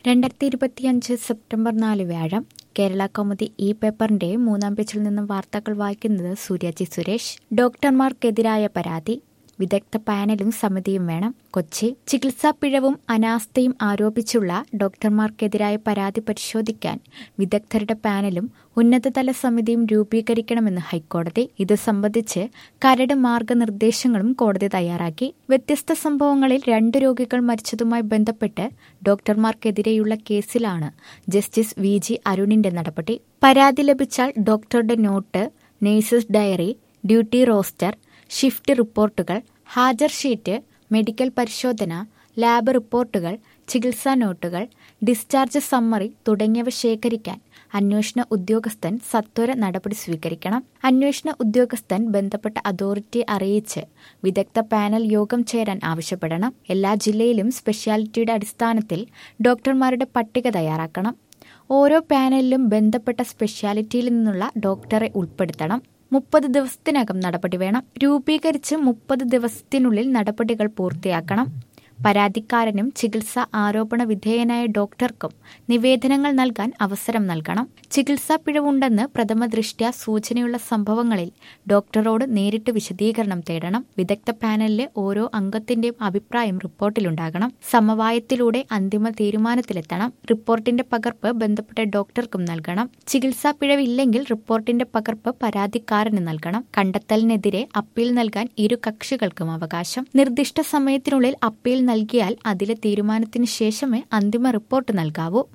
രണ്ടായിരത്തി ഇരുപത്തിയഞ്ച് സെപ്റ്റംബർ നാല് വ്യാഴം കേരള കൗമുദി ഇ പേപ്പറിന്റെ മൂന്നാം പേജിൽ നിന്നും വാർത്തകൾ വായിക്കുന്നത് സൂര്യജി സുരേഷ് ഡോക്ടർമാർക്കെതിരായ പരാതി വിദഗ്ധ പാനലും സമിതിയും വേണം കൊച്ചി ചികിത്സാ പിഴവും അനാസ്ഥയും ആരോപിച്ചുള്ള ഡോക്ടർമാർക്കെതിരായ പരാതി പരിശോധിക്കാൻ വിദഗ്ധരുടെ പാനലും ഉന്നതതല സമിതിയും രൂപീകരിക്കണമെന്ന് ഹൈക്കോടതി ഇത് സംബന്ധിച്ച് കരട് മാർഗനിർദ്ദേശങ്ങളും കോടതി തയ്യാറാക്കി വ്യത്യസ്ത സംഭവങ്ങളിൽ രണ്ട് രോഗികൾ മരിച്ചതുമായി ബന്ധപ്പെട്ട് ഡോക്ടർമാർക്കെതിരെയുള്ള കേസിലാണ് ജസ്റ്റിസ് വി ജി അരുണിന്റെ നടപടി പരാതി ലഭിച്ചാൽ ഡോക്ടറുടെ note nurses diary duty roster shift റിപ്പോർട്ടുകൾ ഹാജർ ഷീറ്റ് മെഡിക്കൽ പരിശോധന ലാബ് റിപ്പോർട്ടുകൾ ചികിത്സാ നോട്ടുകൾ ഡിസ്ചാർജ് സമ്മറി തുടങ്ങിയവ ശേഖരിക്കാൻ അന്വേഷണ ഉദ്യോഗസ്ഥൻ സത്വര നടപടി സ്വീകരിക്കണം അന്വേഷണ ഉദ്യോഗസ്ഥൻ ബന്ധപ്പെട്ട അതോറിറ്റിയെ അറിയിച്ച് വിദഗ്ധ പാനൽ യോഗം ചേരാൻ ആവശ്യപ്പെടണം എല്ലാ ജില്ലയിലും സ്പെഷ്യാലിറ്റിയുടെ അടിസ്ഥാനത്തിൽ ഡോക്ടർമാരുടെ പട്ടിക തയ്യാറാക്കണം ഓരോ പാനലിലും ബന്ധപ്പെട്ട സ്പെഷ്യാലിറ്റിയിൽ നിന്നുള്ള ഡോക്ടറെ ഉൾപ്പെടുത്തണം മുപ്പത് ദിവസത്തിനകം നടപടി വേണം രൂപീകരിച്ച് മുപ്പത് ദിവസത്തിനുള്ളിൽ നടപടികൾ പൂർത്തിയാക്കണം പരാതിക്കാരനും ചികിത്സ ആരോപണ വിധേയനായ ഡോക്ടർക്കും നിവേദനങ്ങൾ നൽകാൻ അവസരം നൽകണം ചികിത്സാ പിഴവുണ്ടെന്ന് പ്രഥമ ദൃഷ്ട്യാ സൂചനയുള്ള സംഭവങ്ങളിൽ ഡോക്ടറോട് നേരിട്ട് വിശദീകരണം തേടണം വിദഗ്ധ പാനലിലെ ഓരോ അംഗത്തിന്റെയും അഭിപ്രായം റിപ്പോർട്ടിലുണ്ടാകണം സമവായത്തിലൂടെ അന്തിമ തീരുമാനത്തിലെത്തണം റിപ്പോർട്ടിന്റെ പകർപ്പ് ബന്ധപ്പെട്ട ഡോക്ടർക്കും നൽകണം ചികിത്സാ പിഴവില്ലെങ്കിൽ റിപ്പോർട്ടിന്റെ പകർപ്പ് പരാതിക്കാരന് നൽകണം കണ്ടെത്തലിനെതിരെ അപ്പീൽ നൽകാൻ ഇരു കക്ഷികൾക്കും അവകാശം നിർദ്ദിഷ്ട സമയത്തിനുള്ളിൽ അപ്പീൽ നൽകിയാൽ അതിലെ തീരുമാനത്തിന് ശേഷമേ അന്തിമ റിപ്പോർട്ട് നൽകാവൂ